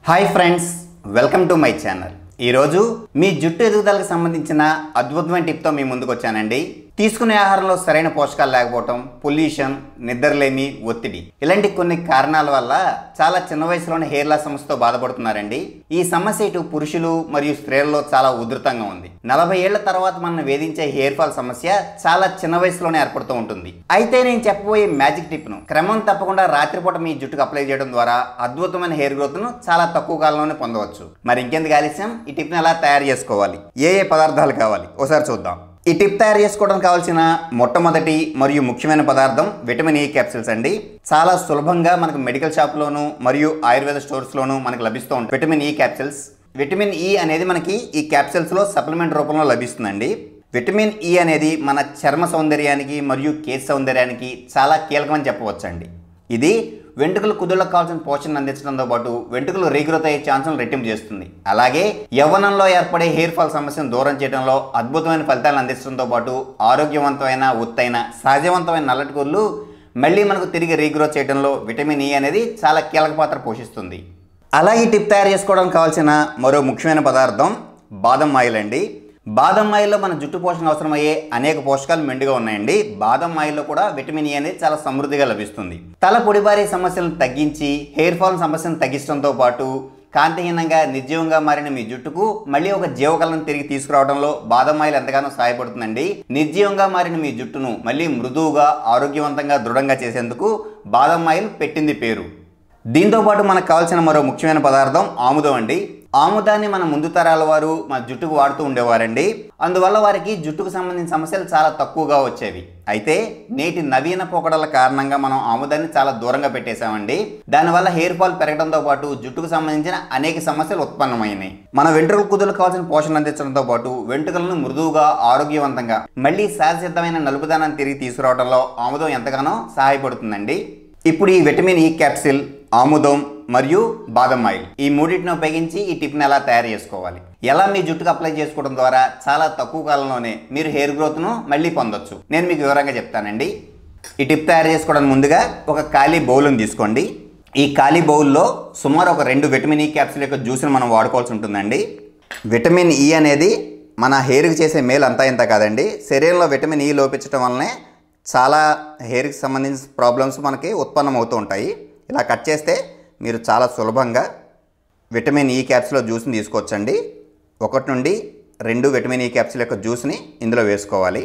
hi friends welcome to my channel ఈరోజు మీ జుట్టు ఎదుగుదలకు సంబంధించిన అద్భుతమైన టిప్తో మీ ముందుకు వచ్చానండి తీసుకునే ఆహారంలో సరైన పోషకాలు లేకపోవటం పొల్యూషన్ నిద్రలేమి ఒత్తిడి ఇలాంటి కొన్ని కారణాల వల్ల చాలా చిన్న వయసులోనే హెయిర్ లాస్ సమస్యతో బాధపడుతున్నారండి ఈ సమస్య ఇటు పురుషులు మరియు స్త్రీలలో చాలా ఉధృతంగా ఉంది నలభై ఏళ్ల తర్వాత మనం వేధించే హెయిర్ ఫాల్ సమస్య చాలా చిన్న వయసులోనే ఏర్పడుతూ ఉంటుంది అయితే నేను చెప్పబోయే మ్యాజిక్ టిప్ ను క్రమం తప్పకుండా రాత్రిపూట మీ జుట్టుకు అప్లై చేయడం ద్వారా అద్భుతమైన హెయిర్ గ్రోత్ ను చాలా తక్కువ కాలంలోనే పొందవచ్చు మరి ఇంకెందుకు ఆలస్యం ఈ టిప్ ని ఎలా తయారు చేసుకోవాలి ఏ ఏ పదార్థాలు కావాలి ఒకసారి చూద్దాం ఈ టిప్ తయారు చేసుకోవడానికి కావాల్సిన మొట్టమొదటి మరియు ముఖ్యమైన పదార్థం విటమిన్ ఈ క్యాప్సిల్స్ అండి చాలా సులభంగా మనకు మెడికల్ షాప్లోను మరియు ఆయుర్వేద స్టోర్స్లోను మనకు లభిస్తూ ఉంటాయి vitamin E capsules vitamin E అనేది మనకి ఈ క్యాప్సిల్స్లో సప్లిమెంట్ రూపంలో లభిస్తుందండి విటమిన్ ఈ అనేది మన చర్మ సౌందర్యానికి మరియు కేశ సౌందర్యానికి చాలా కీలకమని చెప్పవచ్చండి ఇది వెంట్రుకలు కుదుళ్ళకు కావాల్సిన పోషణ అందించడంతో పాటు వెంట్రుకలు రీగ్రోత్ అయ్యే ఛాన్సులను రెట్టింపు చేస్తుంది అలాగే యవ్వనంలో ఏర్పడే హెయిర్ ఫాల్ సమస్యను దూరం చేయడంలో అద్భుతమైన ఫలితాలను అందించడంతో పాటు ఆరోగ్యవంతమైన ఉత్తైన సహజవంతమైన నల్లటి కూరలు మళ్ళీ మనకు తిరిగి రీగ్రోత్ చేయడంలో విటమిన్ ఈ అనేది చాలా కీలక పాత్ర పోషిస్తుంది అలాగే ఈ టిప్ తయారు చేసుకోవడానికి కావాల్సిన మరో ముఖ్యమైన పదార్థం బాదం ఆయిల్ అండి బాదం ఆయిల్లో మన జుట్టు పోషణ అవసరమయ్యే అనేక పోషకాలు మెండుగా ఉన్నాయండి బాదం ఆయిల్లో కూడా విటమిన్ ఈ అనేది చాలా సమృద్ధిగా లభిస్తుంది తల పొడిబారే సమస్యలను తగ్గించి హెయిర్ ఫాల్ సమస్యను తగ్గించడంతో పాటు కాంతిహీనంగా నిర్జీవంగా మారిన మీ జుట్టుకు మళ్ళీ ఒక జీవకళను తిరిగి తీసుకురావడంలో బాదం ఆయిల్ ఎంతగానో సహాయపడుతుందండి నిర్జీవంగా మారిన మీ జుట్టును మళ్ళీ మృదువుగా ఆరోగ్యవంతంగా దృఢంగా చేసేందుకు బాదం ఆయిల్ పెట్టింది పేరు దీంతో పాటు మనకు కావాల్సిన మరో ముఖ్యమైన పదార్థం ఆముదం అండి ఆముదాన్ని మన ముందు తరాల వారు మన జుట్టుకు వాడుతూ ఉండేవారండి అందువల్ల వారికి జుట్టుకు సంబంధించిన సమస్యలు చాలా తక్కువగా వచ్చేవి అయితే నేటి నవీన పోకడల కారణంగా మనం ఆముదాన్ని చాలా దూరంగా పెట్టేశామండి దానివల్ల హెయిర్ ఫాల్ పెరగడంతో పాటు జుట్టుకు సంబంధించిన అనేక సమస్యలు ఉత్పన్నమైనాయి మన వెంట్రుకల కుదులకు కావాల్సిన పోషణ అందించడంతో పాటు వెంట్రుకలను మృదువుగా ఆరోగ్యవంతంగా మళ్ళీ సహజసిద్ధమైన నలుపుదనాన్ని తిరిగి తీసుకురావడంలో ఆముదం ఎంతగానో సహాయపడుతుందండి ఇప్పుడు ఈ విటమిన్ ఈ క్యాప్సిల్ ఆముదం మరియు బాదం ఆయిల్ ఈ మూడింటిని ఉపయోగించి ఈ టిప్ని ఎలా తయారు చేసుకోవాలి ఎలా మీ జుట్టుకు అప్లై చేసుకోవడం ద్వారా చాలా తక్కువ కాలంలోనే మీరు హెయిర్ గ్రోత్ను మళ్ళీ పొందొచ్చు నేను మీకు వివరంగా చెప్తానండి ఈ టిప్ తయారు చేసుకోవడానికి ముందుగా ఒక ఖాళీ బౌల్ని తీసుకోండి ఈ ఖాళీ బౌల్లో సుమారు ఒక రెండు విటమిన్ ఈ క్యాప్సిల్ యొక్క జ్యూస్ని మనం వాడుకోవాల్సి ఉంటుందండి విటమిన్ ఈ అనేది మన హెయిర్కి చేసే మేలు అంతా ఇంత కాదండి శరీరంలో విటమిన్ ఈ లోపించడం వల్లనే చాలా హెయిర్కి సంబంధించిన ప్రాబ్లమ్స్ మనకి ఉత్పన్నం అవుతూ ఉంటాయి ఇలా కట్ చేస్తే మీరు చాలా సులభంగా విటమిన్ ఈ క్యాప్సిల్ జ్యూస్ని తీసుకోవచ్చండి ఒకటి నుండి రెండు విటమిన్ ఈ క్యాప్సిల్ యొక్క జ్యూస్ని ఇందులో వేసుకోవాలి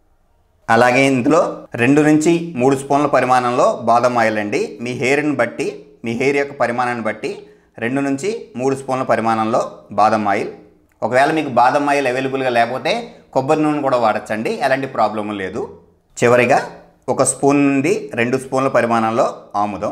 అలాగే ఇందులో రెండు నుంచి మూడు స్పూన్ల పరిమాణంలో బాదం ఆయిల్ అండి మీ హెయిర్ని బట్టి మీ హెయిర్ యొక్క పరిమాణాన్ని బట్టి రెండు నుంచి మూడు స్పూన్ల పరిమాణంలో బాదం ఆయిల్ ఒకవేళ మీకు బాదం ఆయిల్ అవైలబుల్గా లేకపోతే కొబ్బరి నూనె కూడా వాడచ్చండి ఎలాంటి ప్రాబ్లము లేదు చివరిగా ఒక స్పూన్ నుండి రెండు స్పూన్ల పరిమాణంలో ఆముదం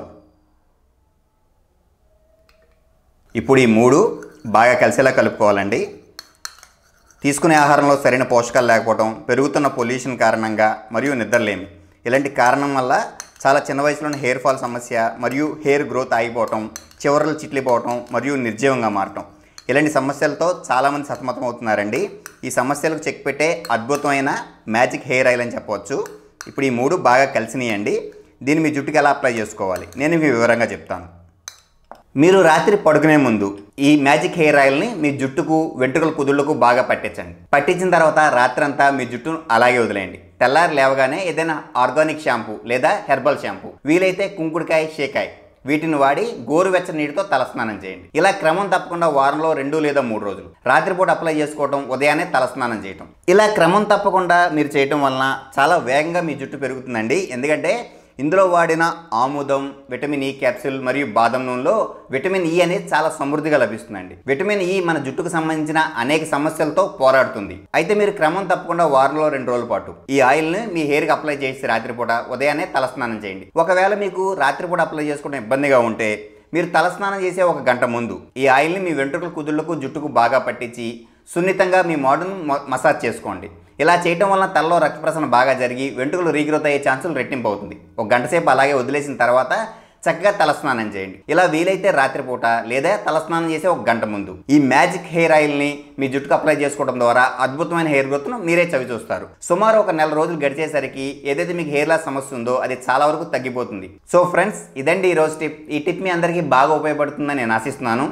ఇప్పుడు ఈ మూడు బాగా కలిసేలా కలుపుకోవాలండి తీసుకునే ఆహారంలో సరైన పోషకాలు లేకపోవడం పెరుగుతున్న పొల్యూషన్ కారణంగా మరియు నిద్రలేమి ఇలాంటి కారణం వల్ల చాలా చిన్న వయసులోని హెయిర్ ఫాల్ సమస్య మరియు హెయిర్ గ్రోత్ ఆగిపోవటం చివరలు చిట్లిపోవటం మరియు నిర్జీవంగా మారటం ఇలాంటి సమస్యలతో చాలామంది సతమతం అవుతున్నారండి ఈ సమస్యలకు చెక్ పెట్టే అద్భుతమైన మ్యాజిక్ హెయిర్ ఆయిల్ అని చెప్పవచ్చు ఇప్పుడు ఈ మూడు బాగా కలిసినాయండి దీన్ని మీ జుట్టుకి ఎలా అప్లై చేసుకోవాలి నేను మీకు వివరంగా చెప్తాను మీరు రాత్రి పడుకునే ముందు ఈ మ్యాజిక్ హెయిర్ ఆయిల్ని మీ జుట్టుకు వెంట్రుకల కుదుళ్లకు బాగా పట్టించండి పట్టించిన తర్వాత రాత్రంతా మీ జుట్టును అలాగే వదిలేయండి తెల్లారి లేవగానే ఏదైనా ఆర్గానిక్ షాంపూ లేదా హెర్బల్ షాంపూ వీలైతే కుంకుడుకాయ షేకాయ్ వీటిని వాడి గోరువెచ్చని నీటితో తలస్నానం చేయండి ఇలా క్రమం తప్పకుండా వారంలో రెండు లేదా మూడు రోజులు రాత్రిపూట అప్లై చేసుకోవడం ఉదయాన్నే తలస్నానం చేయటం ఇలా క్రమం తప్పకుండా మీరు చేయటం వలన చాలా వేగంగా మీ జుట్టు పెరుగుతుందండి ఎందుకంటే ఇందులో వాడిన ఆముదం విటమిన్ ఈ క్యాప్సూల్ మరియు బాదం నూనెలో విటమిన్ ఈ అనేది చాలా సమృద్ధిగా లభిస్తుందండి విటమిన్ ఈ మన జుట్టుకు సంబంధించిన అనేక సమస్యలతో పోరాడుతుంది అయితే మీరు క్రమం తప్పకుండా వారంలో రెండు రోజుల పాటు ఈ ఆయిల్ని మీ హెయిర్కి అప్లై చేసి రాత్రిపూట ఉదయాన్నే తలస్నానం చేయండి ఒకవేళ మీకు రాత్రిపూట అప్లై చేసుకోవడం ఇబ్బందిగా ఉంటే మీరు తలస్నానం చేసే ఒక గంట ముందు ఈ ఆయిల్ని మీ వెంట్రుకల కుదుళ్లకు జుట్టుకు బాగా పట్టించి సున్నితంగా మీ మోడల్ని మసాజ్ చేసుకోండి ఇలా చేయటం వలన తలలో రక్త ప్రసరణ బాగా జరిగి వెంట్రుకలు రీగ్రోత్ అయ్యే ఛాన్సులు రెట్టింపు అవుతుంది ఒక గంట సేపు అలాగే వదిలేసిన తర్వాత చక్కగా తలస్నానం చేయండి ఇలా వీలైతే రాత్రిపూట లేదా తలస్నానం చేసే ఒక గంట ముందు ఈ మ్యాజిక్ హెయిర్ ఆయిల్ని మీ జుట్టుకు అప్లై చేసుకోవడం ద్వారా అద్భుతమైన హెయిర్ గ్రోత్ను మీరే చవి చూస్తారు సుమారు ఒక నెల రోజులు గడిచేసరికి ఏదైతే మీకు హెయిర్ లాస్ సమస్య ఉందో అది చాలా వరకు తగ్గిపోతుంది సో ఫ్రెండ్స్ ఇదండి ఈ రోజు టిప్ ఈ టిప్ మీ అందరికీ బాగా ఉపయోగపడుతుందని నేను ఆశిస్తున్నాను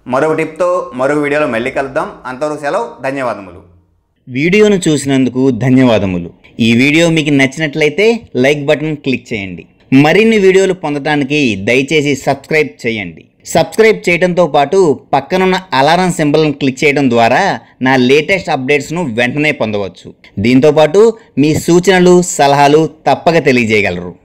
మరొక టిప్తో మరొక వీడియోలో మళ్ళీ కలుద్దాం అంతవరకు సెలవు ధన్యవాదములు వీడియోను చూసినందుకు ధన్యవాదములు ఈ వీడియో మీకు నచ్చినట్లయితే లైక్ బటన్ క్లిక్ చేయండి మరిన్ని వీడియోలు పొందడానికి దయచేసి సబ్స్క్రైబ్ చేయండి సబ్స్క్రైబ్ చేయడంతో పాటు పక్కనున్న అలారం సింబల్ను క్లిక్ చేయడం ద్వారా నా లేటెస్ట్ అప్డేట్స్ను వెంటనే పొందవచ్చు దీంతోపాటు మీ సూచనలు సలహాలు తప్పక తెలియజేయగలరు